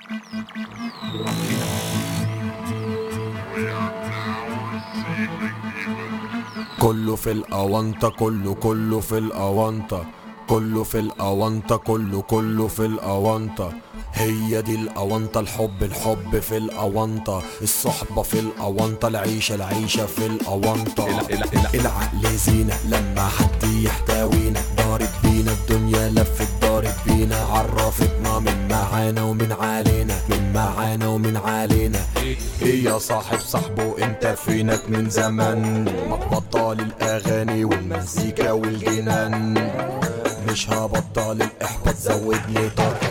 كله في الأونطة كله كله في الأونطة كله في الأونطة كله كله في الأونطة هي دي الأونطة الحب الحب في الأونطة الصحبة في الأونطة العيشة العيشة في الأونطة العقل زينة لما حد يحتوينا ضارب بينا الدنيا لفت ضارب بينا عرفتنا من معانا ومن علينا من معانا ومن علينا ايه يا صاحب صاحبه انت فينك من زمان ما تبطل الاغاني والمزيكا والجنان مش هبطل الاحباط زود لي طاقة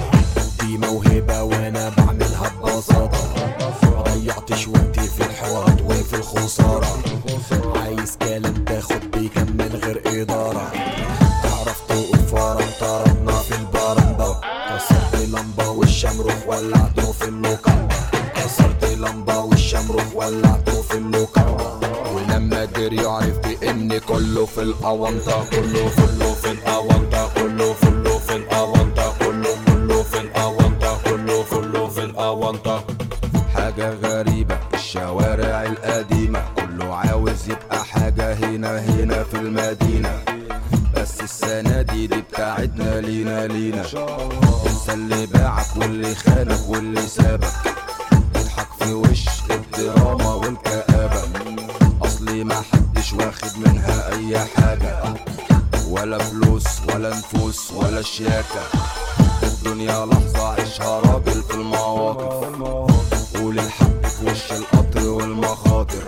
دي موهبة وانا بعملها ببساطة ما ضيعتش وقتي في الحوارات وفي الخسارة عايز كلام تاخد بيه كم من غير إدارة تعرف تقول فرن طربنا في البرندة كسرت لمبة والشمروخ ولعته في اللوكندة كسرت لمبة والشمروخ ولعته في اللوكندة ولما جري عرفت ان كله في الاونطة كله كله في الاونطة كله كله في الاونطة كله كله في الاونطة كله كله في الاونطة حاجة غريبة الشوارع القديمة كله عاوز يبقى حاجة هنا هنا في المدينة بس السنة دي دي بتاعتنا لينا لينا انسى اللي باعك واللي خانك واللي سابك اضحك في وش الدراما والكآبة اصلي ما حدش واخد منها اي حاجة ولا فلوس ولا نفوس ولا شياكة الدنيا لحظة عيشها راجل في المواقف قول الحق في وش القطر والمخاطر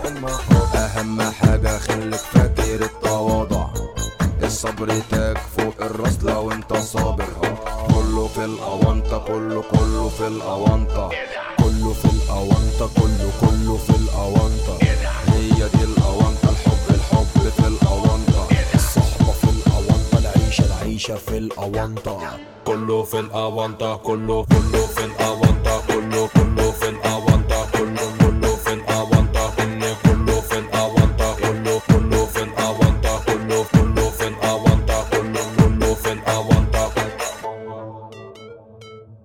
اهم حاجة خليك فاكر التواضع الصبر تاج فوق الراس لو انت صابر كله في الاونطة كله كله في الاونطة كله في الاونطة كله كله في الاونطة هي دي الاونطة الحب الحب في الاونطة الصحبة في الاونطة العيشة العيشة في الاونطة كله في الأونطة كله كله في الأونطة كله كله